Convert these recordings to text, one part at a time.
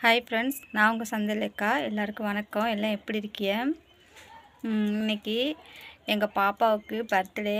hi friends நான் உங்கள் சந்திலக்கா எல்லாருக்கும் வணக்கம் எல்லாம் எப்படி இருக்கீங்க ம், இன்னைக்கு எங்கள் பாப்பாவுக்கு பர்த்டே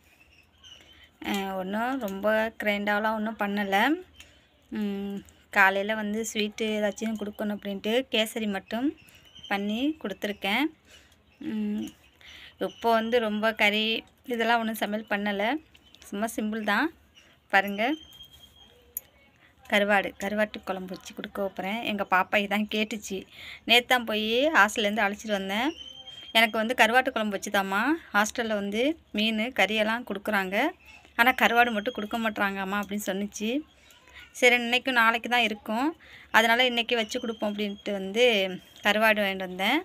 ஒன்றும் ரொம்ப கிரைண்டாவெலாம் ஒன்றும் பண்ணலை காலையில் வந்து ஸ்வீட்டு ஏதாச்சும் கொடுக்கணும் அப்படின்ட்டு கேசரி மட்டும் பண்ணி கொடுத்துருக்கேன் ம், இப்போ வந்து ரொம்ப கறி இதெல்லாம் ஒன்றும் சமையல் பண்ணலை சும்மா சிம்பிள் தான் பாருங்கள் கருவாடு கருவாட்டு குழம்பு வச்சு கொடுக்க போகிறேன் எங்கள் பாப்பா இதான் கேட்டுச்சு நேற்று தான் போய் ஹாஸ்டல்லேருந்து அழைச்சிட்டு வந்தேன் எனக்கு வந்து கருவாட்டு குழம்பு வச்சுதாம்மா ஹாஸ்டலில் வந்து மீன் கறியெல்லாம் கொடுக்குறாங்க ஆனால் கருவாடு மட்டும் கொடுக்க மாட்றாங்கம்மா அப்படின்னு சொன்னிச்சு சரி இன்றைக்கும் நாளைக்கு தான் இருக்கும் அதனால் இன்றைக்கி வச்சு கொடுப்போம் அப்படின்ட்டு வந்து கருவாடு வாங்கிட்டு வந்தேன்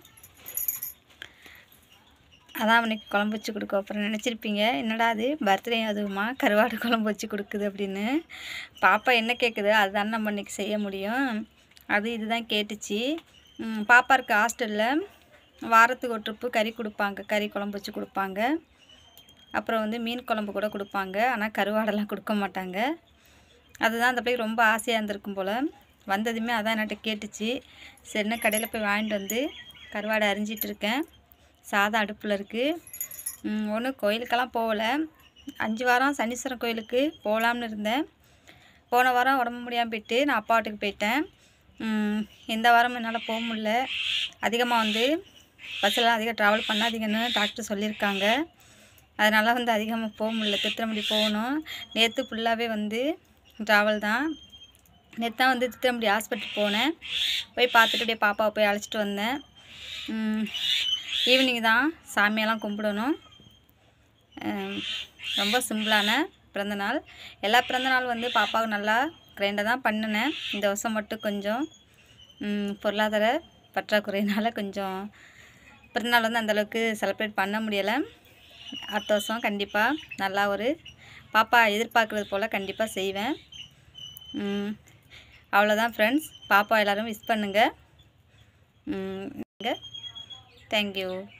அதான் அவனுக்கு குழம்பு வச்சு கொடுக்க அப்புறம் நினச்சிருப்பீங்க என்னடா அது பர்த்டே அதுவுமா கருவாடு குழம்பு வச்சு கொடுக்குது அப்படின்னு பாப்பா என்ன கேட்குது அதுதான் நம்ம இன்னைக்கு செய்ய முடியும் அது இதுதான் கேட்டுச்சு ம், பாப்பா இருக்க ஹாஸ்டலில் வாரத்துக்கு ஒரு ட்ரிப்பு கறி கொடுப்பாங்க கறி குழம்பு வச்சு கொடுப்பாங்க அப்புறம் வந்து மீன் குழம்பு கூட கொடுப்பாங்க ஆனால் கருவாடெல்லாம் கொடுக்க மாட்டாங்க அதுதான் அந்த பிள்ளைக்கு ரொம்ப ஆசையாக இருந்திருக்கும் போல் வந்ததுமே அதான் என்கிட்ட கேட்டுச்சு சரின்னு கடையில் போய் வாங்கிட்டு வந்து கருவாடை அரிஞ்சிட்டு இருக்கேன் சாதம் அடுப்பில் இருக்குது ஒன்றும் கோயிலுக்கெல்லாம் போகல அஞ்சு வாரம் சனீஸ்வரன் கோயிலுக்கு போகலாம்னு இருந்தேன் போன வாரம் உடம்பு முடியாமல் போயிட்டு நான் அப்பா வீட்டுக்கு போயிட்டேன் ம், இந்த வாரம் என்னால் போக முடியல அதிகமாக வந்து பஸ்ஸெல்லாம் அதிகம் ட்ராவல் பண்ணாதீங்கன்னு டாக்டர் சொல்லியிருக்காங்க அதனால் வந்து அதிகமாக போக முடியல திருத்திரமுடி போகணும் நேற்று ஃபுல்லாகவே வந்து ட்ராவல் தான் நேற்று தான் வந்து திருத்திரமுடி ஹாஸ்பிட்டல் போனேன் போய் பார்த்துட்டு அப்படியே பாப்பாவை போய் அழைச்சிட்டு வந்தேன் ஈவினிங் தான் சாமியெல்லாம் கும்பிடணும் ஹம், ரொம்ப சிம்பிளான பிறந்தநாள் எல்லா பிறந்தநாள் வந்து பாப்பாவுக்கு நல்லா கிரைண்டாக தான் பண்ணினேன் இந்த வருஷம் மட்டும் கொஞ்சம் ம், பொருளாதார பற்றாக்குறையினால கொஞ்சம் பிறந்தநாள் வந்து அந்தளவுக்கு செலிப்ரேட் பண்ண முடியலை அடுத்த வருஷம் கண்டிப்பாக நல்லா ஒரு பாப்பா எதிர்பார்க்குறது போல் கண்டிப்பாக செய்வேன் ம், அவ்வளோதான் ஃப்ரெண்ட்ஸ் பாப்பா எல்லோரும் விஷ் பண்ணுங்கள் தேங்க்யூ